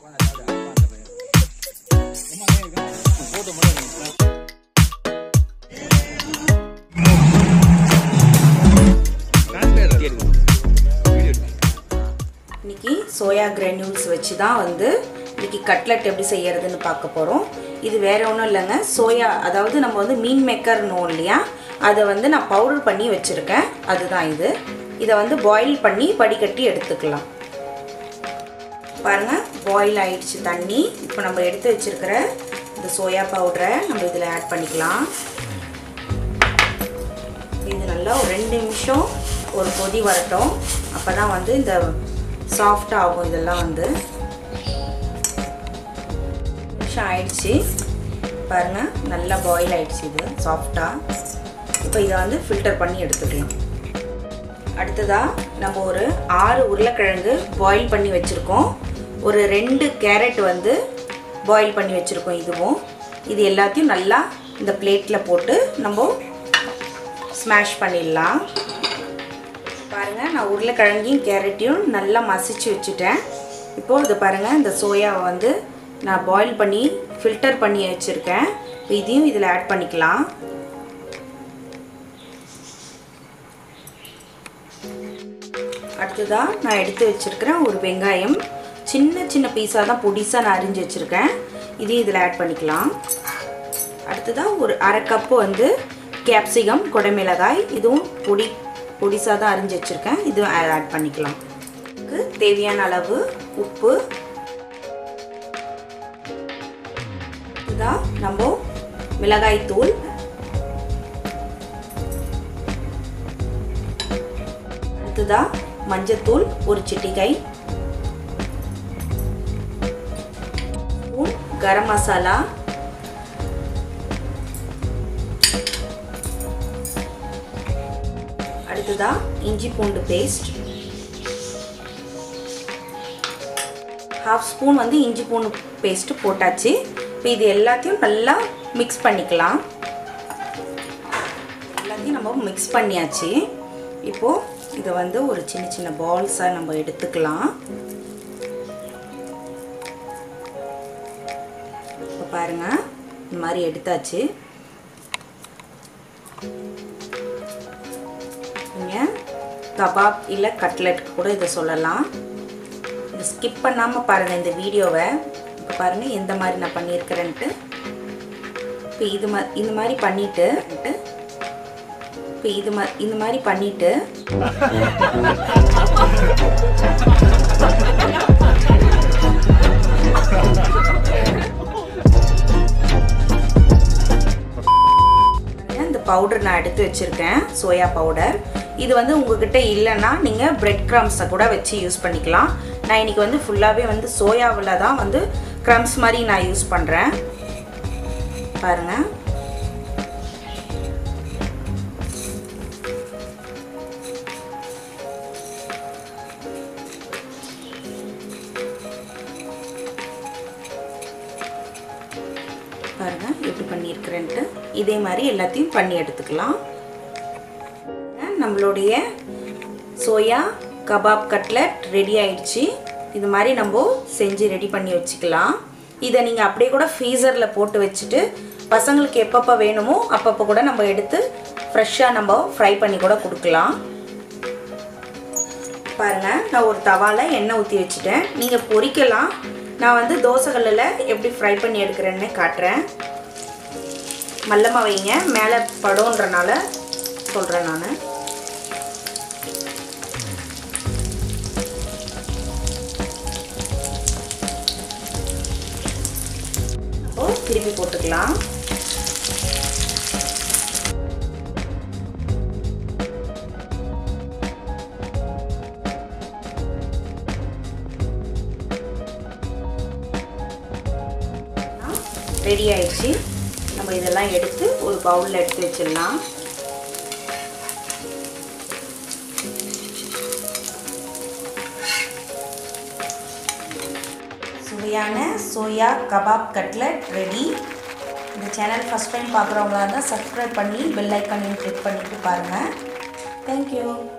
இன்னைக்கு soya granules வச்சு தான் வந்து இன்னைக்கு கட்லெட் எப்படி செய்யறதுன்னு பார்க்க போகிறோம் இது வேற ஒன்றும் இல்லைங்க சோயா அதாவது நம்ம வந்து மீன் மேக்கர்னோம் இல்லையா அதை வந்து நான் பவுடர் பண்ணி வச்சுருக்கேன் அதுதான் இது இதை வந்து பாயில் பண்ணி வடிகட்டி எடுத்துக்கலாம் பாருங்கள் பாயில் ஆயிடுச்சு தண்ணி இப்போ நம்ம எடுத்து வச்சிருக்கிற இந்த சோயா பவுடரை நம்ம இதில் ஆட் பண்ணிக்கலாம் இது நல்லா ஒரு ரெண்டு நிமிஷம் ஒரு கொதி வரட்டும் அப்போ தான் வந்து இந்த சாஃப்ட் ஆகும் இதெல்லாம் வந்து நிமிஷம் ஆயிடுச்சு பாருங்கள் நல்லா பாயில் ஆயிடுச்சு இது சாஃப்டாக இப்போ இதை வந்து ஃபில்டர் பண்ணி எடுத்துக்கலாம் அடுத்ததாக நம்ம ஒரு ஆறு உருளைக்கிழங்கு பாயில் பண்ணி வச்சுருக்கோம் ஒரு ரெண்டு கேரட் வந்து பாயில் பண்ணி வச்சுருக்கோம் இதுவும் இது எல்லாத்தையும் நல்லா இந்த பிளேட்டில் போட்டு நம்ம ஸ்மாஷ் பண்ணிடலாம் பாருங்கள் நான் உருளைக்கிழங்கையும் கேரட்டையும் நல்லா மசிச்சு வச்சுட்டேன் இப்போது இது பாருங்கள் இந்த சோயாவை வந்து நான் பாயில் பண்ணி ஃபில்டர் பண்ணி வச்சுருக்கேன் இதையும் இதில் ஆட் பண்ணிக்கலாம் அடுத்ததாக நான் எடுத்து வச்சுருக்கிறேன் ஒரு வெங்காயம் சின்ன சின்ன பீஸாக தான் பொடிசாக நான் அரிஞ்சு வச்சுருக்கேன் இதையும் இதில் ஆட் பண்ணிக்கலாம் அடுத்ததாக ஒரு அரை கப்பு வந்து கேப்சிகம் குடமிளகாய் இதுவும் பொடி பொடிசாக தான் அரிஞ்சு வச்சுருக்கேன் இதுவும் ஆட் பண்ணிக்கலாம் இதுக்கு தேவையான அளவு உப்பு இதுதான் நம்ம மிளகாய் தூள் அடுத்ததாக மஞ்சத்தூள் ஒரு சிட்டிகை ஸ்பூன் கரம் மசாலா அடுத்ததா இஞ்சி பூண்டு பேஸ்ட் ஹாஃப் ஸ்பூன் வந்து இஞ்சி பூண்டு பேஸ்ட் போட்டாச்சு இப்போ இது எல்லாத்தையும் நல்லா மிக்ஸ் பண்ணிக்கலாம் எல்லாத்தையும் நம்ம மிக்ஸ் பண்ணியாச்சு இப்போது இதை வந்து ஒரு சின்ன சின்ன பால்ஸாக நம்ம எடுத்துக்கலாம் இப்போ பாருங்கள் இந்த மாதிரி எடுத்தாச்சு நீங்கள் கபாப் இல்லை கட்லெட் கூட இதை சொல்லலாம் இதை ஸ்கிப் பண்ணாமல் பாருங்கள் இந்த வீடியோவை இப்போ பாருங்கள் எந்த மாதிரி நான் பண்ணியிருக்கிறேன்ட்டு இப்போ இது மா இந்த மாதிரி பண்ணிவிட்டு இப்போ இது மா இந்த மாதிரி பண்ணிவிட்டு இந்த பவுடர் நான் எடுத்து வச்சுருக்கேன் சோயா பவுடர் இது வந்து உங்ககிட்ட இல்லைன்னா நீங்கள் பிரெட் க்ரம்ஸை கூட வச்சு யூஸ் பண்ணிக்கலாம் நான் இன்றைக்கி வந்து ஃபுல்லாகவே வந்து சோயாவில் தான் வந்து க்ரம்ஸ் மாதிரி நான் யூஸ் பண்ணுறேன் பாருங்கள் பாருங்கள் எப்படி பண்ணியிருக்கிறேன்ட்டு இதே மாதிரி எல்லாத்தையும் பண்ணி எடுத்துக்கலாம் நம்மளுடைய சோயா கபாப் கட்லெட் ரெடி ஆயிடுச்சு இது மாதிரி நம்ம செஞ்சு ரெடி பண்ணி வச்சுக்கலாம் இதை நீங்கள் அப்படியே கூட ஃப்ரீசரில் போட்டு வச்சுட்டு பசங்களுக்கு எப்பப்போ வேணுமோ அப்பப்போ கூட நம்ம எடுத்து ஃப்ரெஷ்ஷாக நம்ம ஃப்ரை பண்ணி கூட கொடுக்கலாம் பாருங்கள் நான் ஒரு தவாவில் எண்ணெய் ஊற்றி வச்சுட்டேன் நீங்கள் பொரிக்கலாம் நான் வந்து தோசைகளில் எப்படி ஃப்ரை பண்ணி எடுக்கிறேன்னு காட்டுறேன் மல்லமாக வைங்க மேலே படோன்றனால சொல்கிறேன் நான் அப்போ திருப்பி போட்டுக்கலாம் ரெடி ஆயிடுச்சு நம்ம இதெல்லாம் எடுத்து ஒரு பவுலில் எடுத்து வச்சிடலாம் சுவையான சோயா கபாப் கட்லட் ரெடி இந்த சேனல் ஃபஸ்ட் டைம் பார்க்குறவங்களா இருந்தால் சப்ஸ்கிரைப் பண்ணி பெல் ஐக்கானையும் கிளிக் பண்ணிட்டு பாருங்கள் தேங்க்யூ